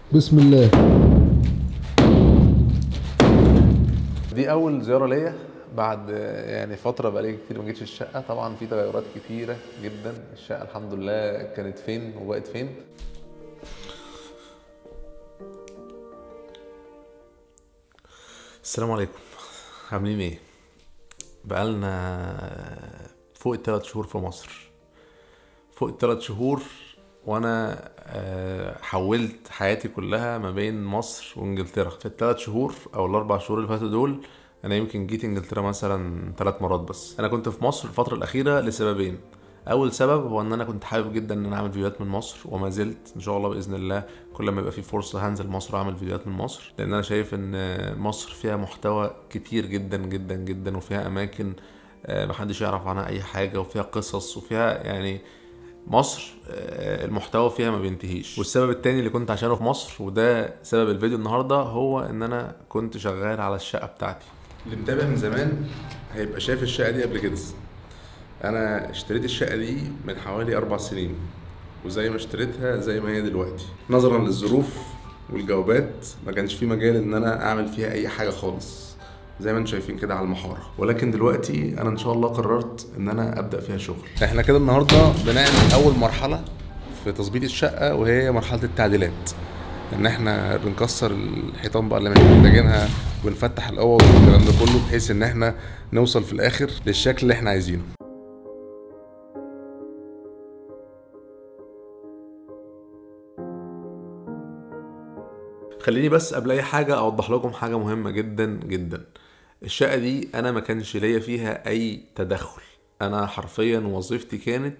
بسم الله دي اول زياره ليا بعد يعني فتره بقالي كتير ما جيتش الشقه طبعا في تغيرات كتيره جدا الشقه الحمد لله كانت فين وبقت فين السلام عليكم عاملين ايه بقالنا فوق الثلاث شهور في مصر فوق الثلاث شهور وانا آه، حولت حياتي كلها ما بين مصر وانجلترا في الثلاث شهور او الاربع شهور اللي فاتوا دول انا يمكن جيت انجلترا مثلا ثلاث مرات بس انا كنت في مصر الفتره الاخيره لسببين اول سبب هو ان انا كنت حابب جدا ان انا اعمل فيديوهات من مصر وما زلت ان شاء الله باذن الله كل ما يبقى في فرصه هنزل مصر اعمل فيديوهات من مصر لان انا شايف ان مصر فيها محتوى كتير جدا جدا جدا وفيها اماكن آه، محدش يعرف عنها اي حاجه وفيها قصص وفيها يعني مصر آه، المحتوى فيها ما بينتهيش والسبب التاني اللي كنت عشانه في مصر وده سبب الفيديو النهارده هو ان انا كنت شغال على الشقه بتاعتي اللي متابع من زمان هيبقى شايف الشقه دي قبل كده انا اشتريت الشقه دي من حوالي اربع سنين وزي ما اشتريتها زي ما هي دلوقتي نظرا للظروف والجوابات ما كانش في مجال ان انا اعمل فيها اي حاجه خالص زي ما انتم شايفين كده على المحاره ولكن دلوقتي انا ان شاء الله قررت ان انا ابدا فيها شغل احنا كده النهارده بنعمل اول مرحله في تظبيط الشقه وهي مرحله التعديلات ان احنا بنكسر الحيطان بقى اللي مش محتاجينها ونفتح الاوض والكلام ده كله بحيث ان احنا نوصل في الاخر للشكل اللي احنا عايزينه خليني بس قبل اي حاجه اوضح لكم حاجه مهمه جدا جدا الشقه دي انا ما كانش ليا فيها اي تدخل انا حرفيا وظيفتي كانت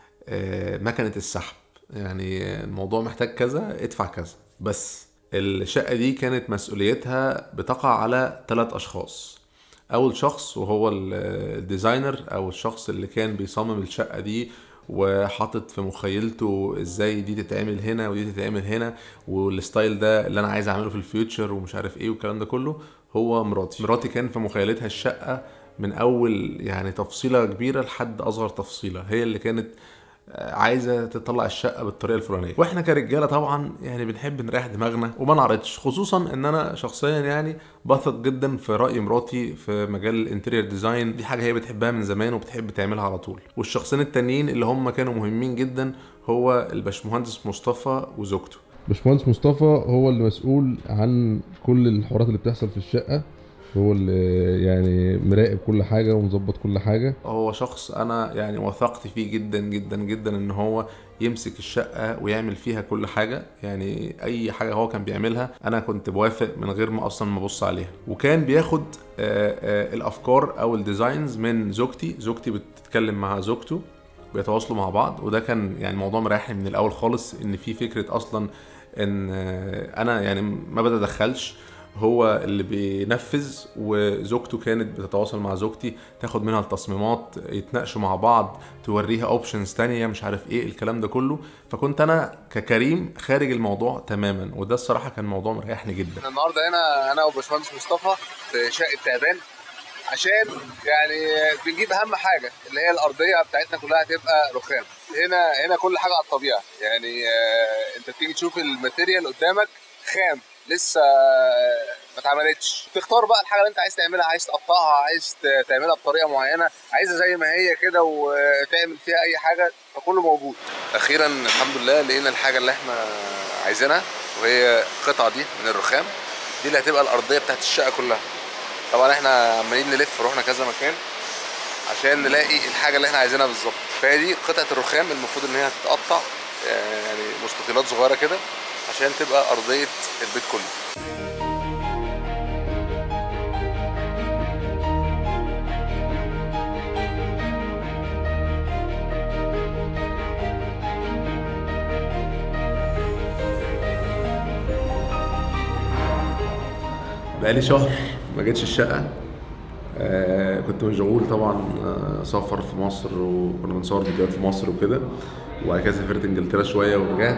آه، مكنه السحب يعني الموضوع محتاج كذا ادفع كذا بس الشقه دي كانت مسؤوليتها بتقع على ثلاث اشخاص اول شخص وهو ال- الديزاينر او الشخص اللي كان بيصمم الشقه دي وحاطط في مخيلته ازاي دي تتعمل هنا ودي تتعمل هنا والستايل ده اللي انا عايز اعمله في الفيوتشر ومش عارف ايه والكلام ده كله هو مراتي مراتي كان في مخيلتها الشقه من اول يعني تفصيله كبيره لحد اصغر تفصيله هي اللي كانت آه، عايزه تطلع الشقه بالطريقه الفلانيه واحنا كرجاله طبعا يعني بنحب نريح دماغنا وما نعرضش خصوصا ان انا شخصيا يعني بثق جدا في راي مراتي في مجال الانتيريور ديزاين دي حاجه هي بتحبها من زمان وبتحب تعملها على طول والشخصين التانيين اللي هم كانوا مهمين جدا هو الباشمهندس مصطفى وزوجته باشمهندس مصطفى هو اللي مسؤول عن كل الحوارات اللي بتحصل في الشقه هو اللي يعني مراقب كل حاجه ومظبط كل حاجه هو شخص انا يعني وثقت فيه جدا جدا جدا ان هو يمسك الشقه ويعمل فيها كل حاجه يعني اي حاجه هو كان بيعملها انا كنت بوافق من غير ما اصلا ما ابص عليها وكان بياخد آه، آه، الافكار او الديزاينز من زوجتي زوجتي بتتكلم مع زوجته بيتواصلوا مع بعض وده كان يعني موضوع مريحني من الاول خالص ان في فكره اصلا ان آه، انا يعني ما بتدخلش هو اللي بينفذ وزوجته كانت بتتواصل مع زوجتي تاخد منها التصميمات يتناقشوا مع بعض توريها اوبشنز تانية مش عارف ايه الكلام ده كله فكنت انا ككريم خارج الموضوع تماما وده الصراحه كان موضوع مريحني جدا احنا النهارده هنا انا وباشمهندس مصطفى في شقه تعبان عشان يعني بنجيب اهم حاجه اللي هي الارضيه بتاعتنا كلها هتبقى رخام هنا هنا كل حاجه على الطبيعه يعني آه، انت بتيجي تشوف الماتيريال قدامك خام لسه ما اتعملتش تختار بقى الحاجه اللي انت عايز تعملها عايز تقطعها عايز ت- تعملها بطريقه معينه عايزها زي ما هي كده وتعمل فيها اي حاجه فكله موجود اخيرا الحمد لله لقينا الحاجه اللي احنا عايزينها وهي القطعه دي من الرخام دي اللي هتبقى الارضيه بتاعت الشقه كلها طبعا احنا عمالين نلف رحنا كذا مكان عشان نلاقي الحاجه اللي احنا عايزينها بالظبط فهي دي قطعه الرخام المفروض ان هي هتتقطع آه، يعني مستطيلات صغيره كده عشان تبقى ارضيه البيت كله بقالي شهر ما جيتش الشقه آه كنت مشغول طبعا آه سفر في مصر وكنا بنصور فيديوهات في مصر وكده وبعد كده سافرت انجلترا شويه ورجعت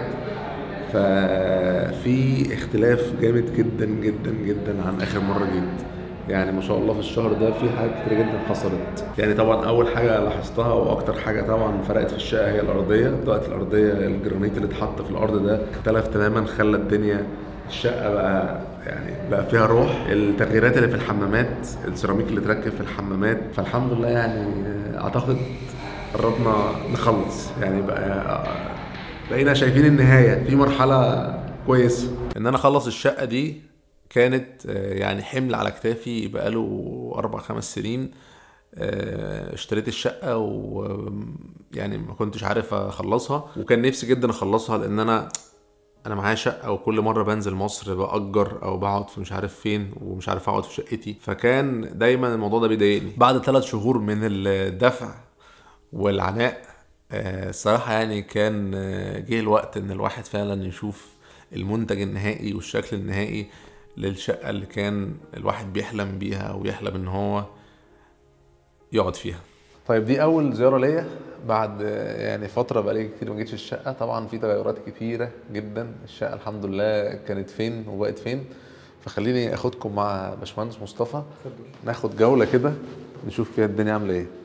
ففي اختلاف جامد جدا جدا جدا عن اخر مره جيت يعني ما شاء الله في الشهر ده في حاجات كتير جدا حصلت يعني طبعا اول حاجه لاحظتها واكتر حاجه طبعا فرقت في الشقه هي الارضيه دلوقتي الارضيه الجرانيت اللي اتحط في الارض ده اختلف تماما خلى الدنيا الشقة بقى يعني بقى فيها روح التغييرات اللي في الحمامات السيراميك اللي اتركب في الحمامات فالحمد لله يعني اعتقد قربنا نخلص يعني بقى بقينا شايفين النهاية في مرحلة كويسة ان انا اخلص الشقة دي كانت آه، يعني حمل على كتافي بقاله اربع خمس سنين آه، اشتريت الشقة ويعني ما كنتش عارف اخلصها وكان نفسي جدا اخلصها لان انا انا معايا شقه وكل مره بنزل مصر باجر او بقعد في مش عارف فين ومش عارف اقعد في شقتي فكان دايما الموضوع ده بيضايقني بعد ثلاث شهور من الدفع والعناء آه، الصراحه يعني كان آه، جه الوقت ان الواحد فعلا يشوف المنتج النهائي والشكل النهائي للشقه اللي كان الواحد بيحلم بيها ويحلم ان هو يقعد فيها طيب دي اول زياره ليا بعد يعني فتره بقالي كتير ما جيتش الشقه طبعا في تغيرات كتيره جدا الشقه الحمد لله كانت فين وبقت فين فخليني اخدكم مع باشمهندس مصطفى ناخد جوله كده نشوف فيها الدنيا عامله ايه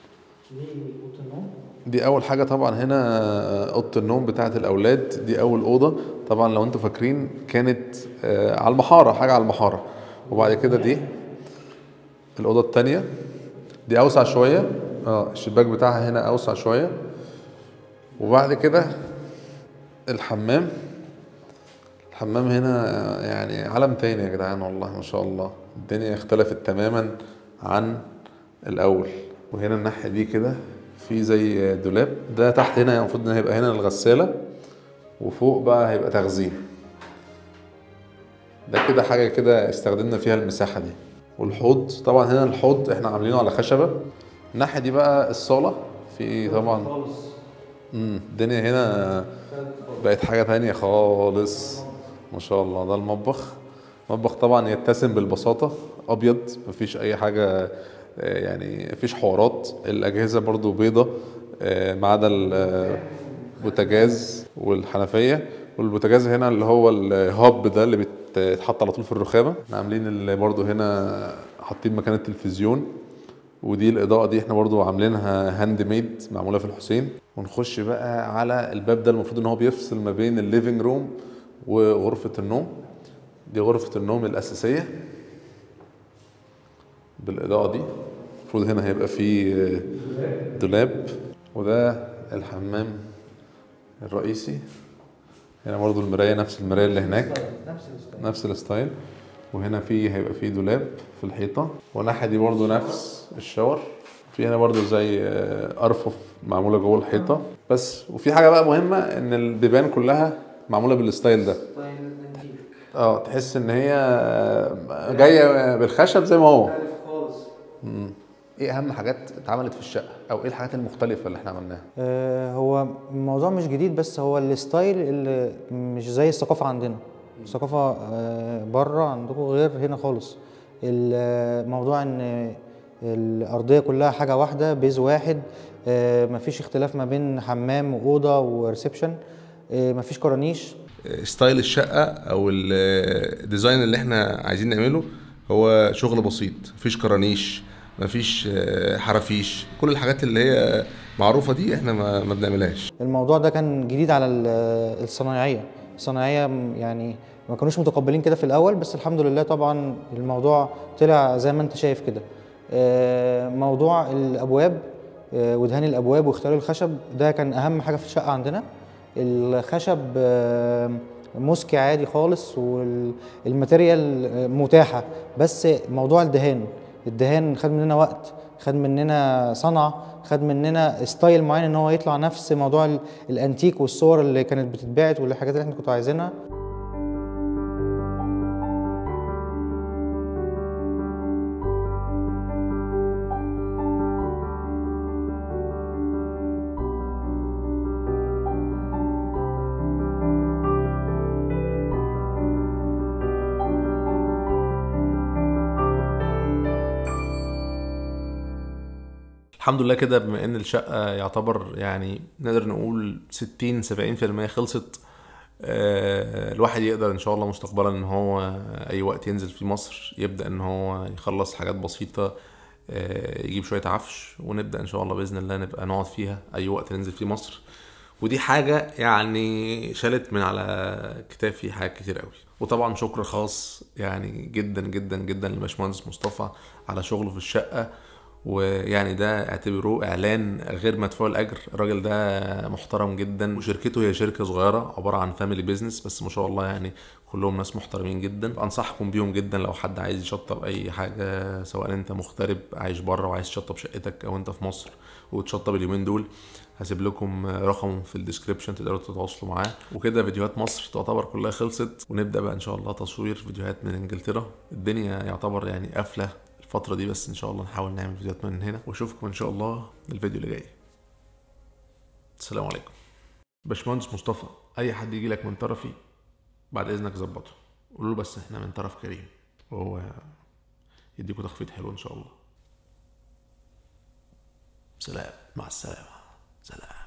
دي اول حاجه طبعا هنا اوضه النوم بتاعه الاولاد دي اول اوضه طبعا لو انتوا فاكرين كانت آه، على المحاره حاجه على المحاره وبعد كده دي الاوضه الثانيه دي اوسع شويه اه الشباك بتاعها هنا اوسع شويه وبعد كده الحمام الحمام هنا يعني عالم تاني يا جدعان والله ما شاء الله الدنيا اختلفت تماما عن الاول وهنا الناحيه دي كده في زي دولاب ده تحت هنا المفروض ان هيبقى هنا الغساله وفوق بقى هيبقى تخزين ده كده حاجه كده استخدمنا فيها المساحه دي والحوض طبعا هنا الحوض احنا عاملينه على خشبه الناحيه دي بقى الصاله في طبعا امم الدنيا هنا بقت حاجه تانية خالص ما شاء الله ده المطبخ المطبخ طبعا يتسم بالبساطه ابيض مفيش اي حاجه آه، يعني مفيش حوارات الاجهزه برضو بيضه آه، ما عدا البوتاجاز والحنفيه والبوتاجاز هنا اللي هو الهاب ده اللي بيتحط على طول في الرخامه احنا عاملين اللي برضو هنا حاطين مكان التلفزيون ودي الاضاءه دي احنا برضو عاملينها هاند ميد معموله في الحسين ونخش بقى على الباب ده المفروض ان هو بيفصل ما بين الليفينج روم وغرفه النوم دي غرفه النوم الاساسيه بالاضاءه دي المفروض هنا هيبقى فيه دولاب وده الحمام الرئيسي هنا برضو المرايه نفس المرايه اللي هناك نفس الستايل وهنا في هيبقى في دولاب في الحيطه والناحيه دي برضو نفس الشاور في هنا برضو زي آه، ارفف معموله جوه الحيطه بس وفي حاجه بقى مهمه ان البيبان كلها معموله بالستايل ده اه تحس ان هي آه، جايه بالخشب زي ما هو مم. ايه اهم حاجات اتعملت في الشقه او ايه الحاجات المختلفه اللي احنا عملناها آه، هو الموضوع مش جديد بس هو الستايل اللي مش زي الثقافة عندنا الثقافة آه، بره عندكم غير هنا خالص الموضوع ان الأرضية كلها حاجة واحدة بيز واحد آه، مفيش اختلاف ما بين حمام وأوضة وريسبشن آه، مفيش كرانيش ستايل الشقه او الديزاين اللي احنا عايزين نعمله هو شغل بسيط مفيش كرانيش مفيش آه، حرافيش كل الحاجات اللي هي معروفه دي احنا ما, ما بنعملهاش الموضوع ده كان جديد على ال- الصنايعية الصنايعية م- يعني ما كانوش متقبلين كده في الأول بس الحمد لله طبعا الموضوع طلع زي ما أنت شايف كده آه، موضوع الأبواب آه، ودهان الأبواب واختيار الخشب ده كان أهم حاجة في الشقة عندنا الخشب آه، مسكي عادي خالص والماتيريال آه، متاحة بس موضوع الدهان الدهان خد مننا وقت خد مننا صنعة خد مننا ستايل معين ان هو يطلع نفس موضوع ال- الانتيك والصور اللي كانت بتتباعت والحاجات اللي احنا كنتوا عايزينها الحمد لله كده بما ان الشقه يعتبر يعني نقدر نقول 60 70% خلصت آه، الواحد يقدر ان شاء الله مستقبلا ان هو اي وقت ينزل في مصر يبدا ان هو يخلص حاجات بسيطه آه، يجيب شويه عفش ونبدا ان شاء الله باذن الله نبقى نقعد فيها اي وقت ننزل فيه مصر ودي حاجه يعني شالت من على كتافي حاجات كتير قوي وطبعا شكر خاص يعني جدا جدا جدا لباشمهندس مصطفى على شغله في الشقه ويعني ده اعتبروه اعلان غير مدفوع الاجر الراجل ده محترم جدا وشركته هي شركه صغيره عباره عن فاميلي بيزنس بس ما شاء الله يعني كلهم ناس محترمين جدا انصحكم بيهم جدا لو حد عايز يشطب اي حاجه سواء انت مغترب عايش بره وعايز تشطب شقتك او انت في مصر وتشطب اليومين دول هسيب لكم رقمه في الديسكريبشن تقدروا تتواصلوا معاه وكده فيديوهات مصر تعتبر كلها خلصت ونبدا بقى ان شاء الله تصوير فيديوهات من انجلترا الدنيا يعتبر يعني قافله الفتره دي بس ان شاء الله نحاول نعمل فيديوهات من هنا واشوفكم ان شاء الله الفيديو اللي جاي السلام عليكم باشمهندس مصطفى اي حد يجي لك من طرفي بعد اذنك ظبطه قول له بس احنا من طرف كريم وهو يديكوا تخفيض حلو ان شاء الله سلام مع السلامه سلام